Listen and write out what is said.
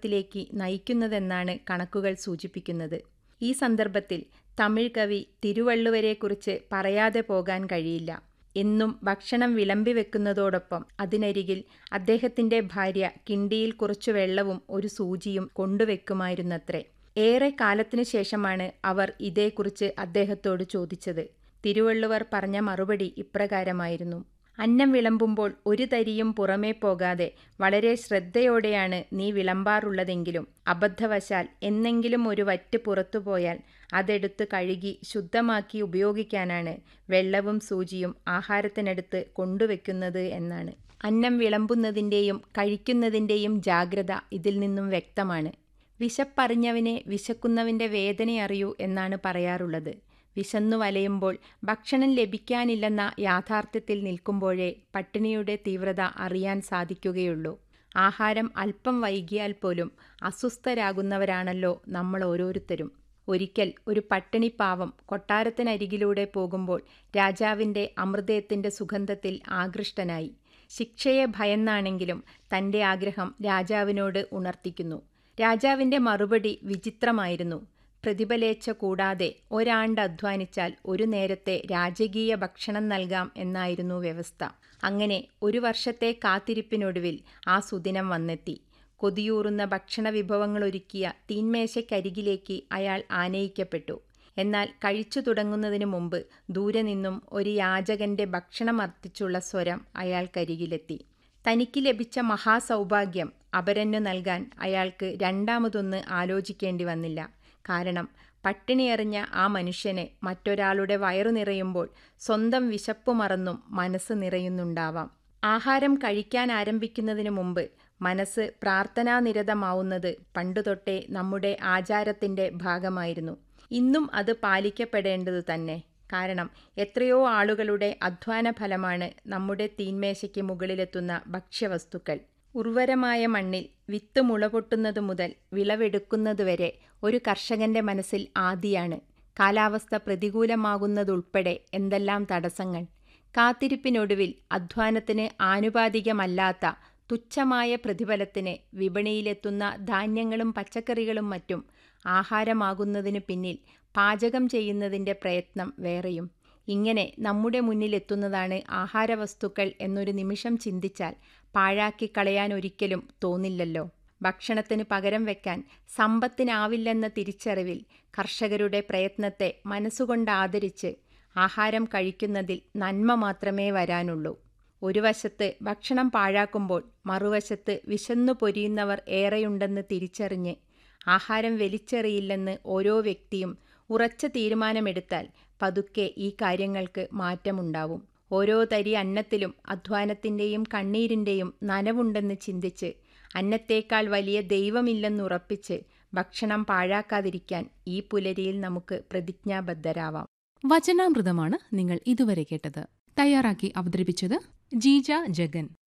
മരണത്തിലേക്ക് നയിക്കുന്നതെന്നാണ് കണക്കുകൾ സൂചിപ്പിക്കുന്നത് ഈ സന്ദർഭത്തിൽ തമിഴ് കവി തിരുവള്ളുവരെക്കുറിച്ച് പറയാതെ പോകാൻ കഴിയില്ല എന്നും ഭക്ഷണം വിളമ്പി വെക്കുന്നതോടൊപ്പം അതിനരികിൽ അദ്ദേഹത്തിന്റെ ഭാര്യ കിണ്ടിയിൽ കുറച്ചു വെള്ളവും ഒരു സൂചിയും കൊണ്ടുവെക്കുമായിരുന്നത്രേ ഏറെ കാലത്തിനു ശേഷമാണ് അവർ ഇതേക്കുറിച്ച് അദ്ദേഹത്തോട് ചോദിച്ചത് തിരുവള്ളുവർ പറഞ്ഞ മറുപടി ഇപ്രകാരമായിരുന്നു അന്നം വിളമ്പുമ്പോൾ ഒരു തരിയും പുറമേ പോകാതെ വളരെ ശ്രദ്ധയോടെയാണ് നീ വിളമ്പാറുള്ളതെങ്കിലും അബദ്ധവശാൽ എന്നെങ്കിലും ഒരു വറ്റ് പുറത്തുപോയാൽ അതെടുത്ത് കഴുകി ശുദ്ധമാക്കി ഉപയോഗിക്കാനാണ് വെള്ളവും സൂചിയും ആഹാരത്തിനടുത്ത് കൊണ്ടുവെക്കുന്നത് എന്നാണ് അന്നം വിളമ്പുന്നതിൻ്റെയും കഴിക്കുന്നതിൻ്റെയും ജാഗ്രത ഇതിൽ നിന്നും വ്യക്തമാണ് വിശപ്പറിഞ്ഞവനെ വിശക്കുന്നവൻ്റെ വേദനയറിയൂ എന്നാണ് പറയാറുള്ളത് വിശന്നു വലയുമ്പോൾ ഭക്ഷണം ലഭിക്കാനില്ലെന്ന യാഥാർത്ഥ്യത്തിൽ നിൽക്കുമ്പോഴേ പട്ടിണിയുടെ തീവ്രത അറിയാൻ സാധിക്കുകയുള്ളൂ ആഹാരം അല്പം വൈകിയാൽ പോലും അസ്വസ്ഥരാകുന്നവരാണല്ലോ നമ്മൾ ഓരോരുത്തരും ഒരിക്കൽ ഒരു പട്ടിണിപ്പാവം കൊട്ടാരത്തിനരികിലൂടെ പോകുമ്പോൾ രാജാവിൻ്റെ അമൃതയത്തിൻ്റെ സുഗന്ധത്തിൽ ആകൃഷ്ടനായി ശിക്ഷയെ ഭയന്നാണെങ്കിലും തൻ്റെ ആഗ്രഹം രാജാവിനോട് ഉണർത്തിക്കുന്നു രാജാവിൻ്റെ മറുപടി വിചിത്രമായിരുന്നു പ്രതിഫലേച്ഛ കൂടാതെ ഒരാണ്ട് അധ്വാനിച്ചാൽ ഒരു നേരത്തെ രാജകീയ ഭക്ഷണം നൽകാം എന്നായിരുന്നു വ്യവസ്ഥ അങ്ങനെ ഒരു വർഷത്തെ കാത്തിരിപ്പിനൊടുവിൽ ആ സുദിനം വന്നെത്തി കൊതിയൂറുന്ന ഭക്ഷണ വിഭവങ്ങളൊരുക്കിയ തീന്മേശയ്ക്കരികിലേക്ക് അയാൾ ആനയിക്കപ്പെട്ടു എന്നാൽ കഴിച്ചു തുടങ്ങുന്നതിനു മുമ്പ് ദൂരെ നിന്നും ഒരു യാചകന്റെ ഭക്ഷണമർത്തിച്ചുള്ള സ്വരം അയാൾക്കരികിലെത്തി തനിക്ക് ലഭിച്ച മഹാസൗഭാഗ്യം അപരന്നു നൽകാൻ അയാൾക്ക് രണ്ടാമതൊന്ന് ആലോചിക്കേണ്ടി വന്നില്ല കാരണം പട്ടിണിയെറിഞ്ഞ ആ മനുഷ്യന് മറ്റൊരാളുടെ വയറു നിറയുമ്പോൾ സ്വന്തം വിശപ്പു മറന്നും മനസ്സ് നിറയുന്നുണ്ടാവാം ആഹാരം കഴിക്കാൻ ആരംഭിക്കുന്നതിനു മുമ്പ് മനസ്സ് പ്രാർത്ഥനാനിരതമാവുന്നത് പണ്ടുതൊട്ടേ നമ്മുടെ ആചാരത്തിന്റെ ഭാഗമായിരുന്നു ഇന്നും അത് പാലിക്കപ്പെടേണ്ടതു തന്നെ കാരണം എത്രയോ ആളുകളുടെ അധ്വാന ഫലമാണ് നമ്മുടെ തീന്മേശയ്ക്ക് മുകളിലെത്തുന്ന ഭക്ഷ്യവസ്തുക്കൾ ഉർവരമായ മണ്ണിൽ വിത്ത് മുളപൊട്ടുന്നത് മുതൽ വിളവെടുക്കുന്നതുവരെ ഒരു കർഷകന്റെ മനസ്സിൽ ആദിയാണ് കാലാവസ്ഥ പ്രതികൂലമാകുന്നതുൾപ്പെടെ എന്തെല്ലാം തടസ്സങ്ങൾ കാത്തിരിപ്പിനൊടുവിൽ അധ്വാനത്തിന് ആനുപാതികമല്ലാത്ത തുച്ഛമായ പ്രതിഫലത്തിന് വിപണിയിലെത്തുന്ന ധാന്യങ്ങളും പച്ചക്കറികളും മറ്റും ആഹാരമാകുന്നതിനു പിന്നിൽ പാചകം ചെയ്യുന്നതിൻ്റെ പ്രയത്നം വേറെയും ഇങ്ങനെ നമ്മുടെ മുന്നിലെത്തുന്നതാണ് ആഹാരവസ്തുക്കൾ എന്നൊരു നിമിഷം ചിന്തിച്ചാൽ പാഴാക്കി കളയാൻ ഒരിക്കലും തോന്നില്ലല്ലോ ഭക്ഷണത്തിന് പകരം വെക്കാൻ സമ്പത്തിനാവില്ലെന്ന തിരിച്ചറിവിൽ കർഷകരുടെ പ്രയത്നത്തെ മനസ്സുകൊണ്ട് ആദരിച്ച് ആഹാരം കഴിക്കുന്നതിൽ നന്മ മാത്രമേ വരാനുള്ളൂ ഒരു വശത്ത് ഭക്ഷണം പാഴാക്കുമ്പോൾ മറുവശത്ത് വിശന്നു പൊരിയുന്നവർ ഏറെയുണ്ടെന്ന് തിരിച്ചറിഞ്ഞ് ആഹാരം വലിച്ചെറിയില്ലെന്ന് ഓരോ വ്യക്തിയും ഉറച്ച തീരുമാനമെടുത്താൽ പതുക്കെ ഈ കാര്യങ്ങൾക്ക് മാറ്റമുണ്ടാവും ഓരോ തരി അന്നത്തിലും അധ്വാനത്തിൻ്റെയും കണ്ണീരിൻ്റെയും നനവുണ്ടെന്ന് ചിന്തിച്ച് അന്നത്തേക്കാൾ വലിയ ദൈവമില്ലെന്നുറപ്പിച്ച് ഭക്ഷണം പാഴാക്കാതിരിക്കാൻ ഈ പുലരിയിൽ നമുക്ക് പ്രതിജ്ഞാബദ്ധരാവാം വചനാമൃതമാണ് നിങ്ങൾ ഇതുവരെ കേട്ടത് തയ്യാറാക്കി അവതരിപ്പിച്ചത് ജീജ ജഗൻ